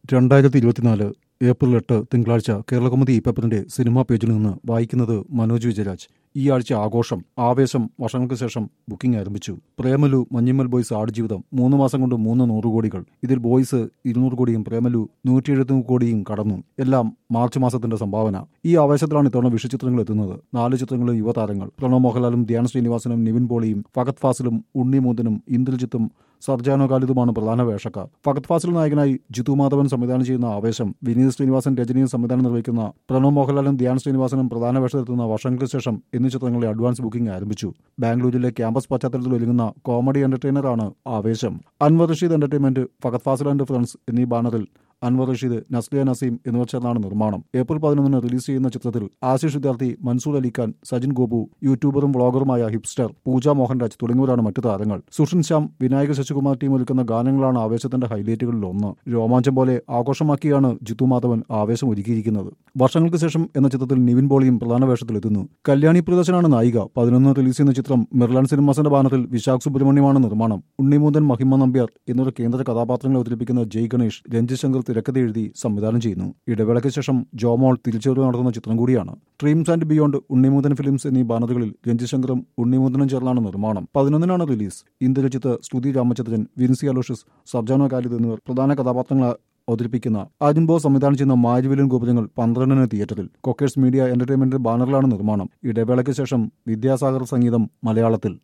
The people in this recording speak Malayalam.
രണ്ടായിരത്തി ഇരുപത്തിനാല് ഏപ്രിൽ എട്ട് തിങ്കളാഴ്ച കേരളകൗമുദി പേപ്പറിന്റെ സിനിമാ പേജിൽ നിന്ന് വായിക്കുന്നത് മനോജ് വിജയരാജ് ഈ ആഴ്ച ആഘോഷം ആവേശം വർഷങ്ങൾക്ക് ശേഷം ബുക്കിംഗ് ആരംഭിച്ചു പ്രേമലു മഞ്ഞിമ്മൽ ബോയ്സ് ആടുജീവിതം മൂന്ന് മാസം കൊണ്ട് മൂന്ന് നൂറ് കോടികൾ ഇതിൽ ബോയ്സ് ഇരുന്നൂറ് കോടിയും പ്രേമലു നൂറ്റി എഴുപത്തി കോടിയും കടന്നു എല്ലാം മാർച്ച് മാസത്തിന്റെ സംഭാവന ഈ ആവേശത്തിലാണ് ഇത്തവണ വിഷുചിത്രങ്ങൾ എത്തുന്നത് നാല് ചിത്രങ്ങളും യുവതാരങ്ങൾ പ്രണവ് മോഹൻലാലും ധ്യാൻ ശ്രീനിവാസനും നിവിൻ പോളിയും ഫഗത് ഫാസിലും ഉണ്ണി മൂന്തനും ഇന്ദ്രജിത്തും സർജാനോ ഖാലിദുമാണ് പ്രധാന വേഷക്കാർ ഫഗത് ഫാസിൽ നായകനായി ജിതു മാധവൻ സംവിധാനം ചെയ്യുന്ന ആവേശം വിനീത് ശ്രീനിവാസൻ രജനിയും സംവിധാനം നിർവഹിക്കുന്ന പ്രണവ് മോഹൻലാലും ധ്യാൻ ശ്രീനിവാസനും പ്രധാന വേഷത്തെത്തുന്ന വർഷങ്ങൾക്ക് ശേഷം എന്നീ ചിത്രങ്ങളുടെ അഡ്വാൻസ് ബുക്കിംഗ് ആരംഭിച്ചു ബാംഗ്ലൂരിലെ ക്യാമ്പസ് പശ്ചാത്തലത്തിൽ ഒരുങ്ങുന്ന കോമഡി എന്റർടൈനറാണ് Aavesham Anwar Rasheed entertainment Fahadh Faasil and friends എന്നീ ബാനറിൽ അൻവർ റഷീദ് നസ്ലിയ നസീം എന്നിവർ ചേർന്നാണ് നിർമ്മാണം ഏപ്രിൽ പതിനൊന്നിന് റിലീസ് ചെയ്യുന്ന ചിത്രത്തിൽ ആശിഷ് വിദ്യാർത്ഥി മൻസൂർ അലിഖാൻ സജിൻ ഗോപു യൂട്യൂബറും വ്ളോഗറുമായ ഹിപ്സ്റ്റർ പൂജ മോഹൻരാജ് തുടങ്ങിയവരാണ് മറ്റു താരങ്ങൾ സുഷിൻ ശ്യാം വിനായക ശശികുമാർ ടീം ഒരുക്കുന്ന ഗാനങ്ങളാണ് ആവേശത്തിന്റെ ഹൈലൈറ്റുകളിൽ ഒന്ന് രോമാഞ്ചം പോലെ ആഘോഷമാക്കിയാണ് ജിത്തു മാധവൻ ആവേശം ഒരുക്കിയിരിക്കുന്നത് വർഷങ്ങൾക്ക് ശേഷം എന്ന ചിത്രത്തിൽ നിവിൻ പോളിയും പ്രധാന വേഷത്തിലെത്തുന്നു കല്യാണി പ്രിയദർശനാണ് നായിക പതിനൊന്ന് റിലീസ് ചെയ്യുന്ന ചിത്രം മിർലാൻ സിനിമാസിന്റെ ബാനറിൽ വിശാഖ് സുബ്രഹ്മണ്യമാണ് നിർമ്മാണം ഉണ്ണിമൂന്തൻ മഹിമ നമ്പ്യാർ എന്നിവർ കേന്ദ്ര കഥാപാത്രങ്ങളെ അവതരിപ്പിക്കുന്ന ജയ് ഗണേഷ് രഞ്ജിത് ശങ്കർ തിരക്കഥ എഴുതി സംവിധാനം ചെയ്യുന്നു ഇടവേളയ്ക്ക് ശേഷം ജോമോൾ തിരിച്ചുവരവ് നടത്തുന്ന ചിത്രം കൂടിയാണ് ഡ്രീംസ് ആൻഡ് ബിയോണ്ട് ഉണ്ണിമൂതൻ ഫിലിംസ് എന്നീ ബാനറുകളിൽ രഞ്ജിത് ശങ്കറും ഉണ്ണിമൂതനും ചേർന്നാണ് നിർമ്മാണം പതിനൊന്നിനാണ് റിലീസ് ഇന്ദ്രജിത്ത് സ്തുതി രാമചന്ദ്രൻ വിൻസി അലോഷ്യസ് സർജാനോ കാലിദ് എന്നിവർ പ്രധാന കഥാപാത്രങ്ങളെ അവതരിപ്പിക്കുന്ന അജിൻബോ സംവിധാനം ചെയ്യുന്ന മാരിവിലൻ ഗോപുരങ്ങൾ പന്ത്രണ്ടിന് തിയേറ്ററിൽ കൊക്കേഴ്സ് മീഡിയ എന്റർടൈൻമെന്റ് ബാനറിലാണ് നിർമ്മാണം ഇടവേളയ്ക്ക് ശേഷം വിദ്യാസാഗർ സംഗീതം മലയാളത്തിൽ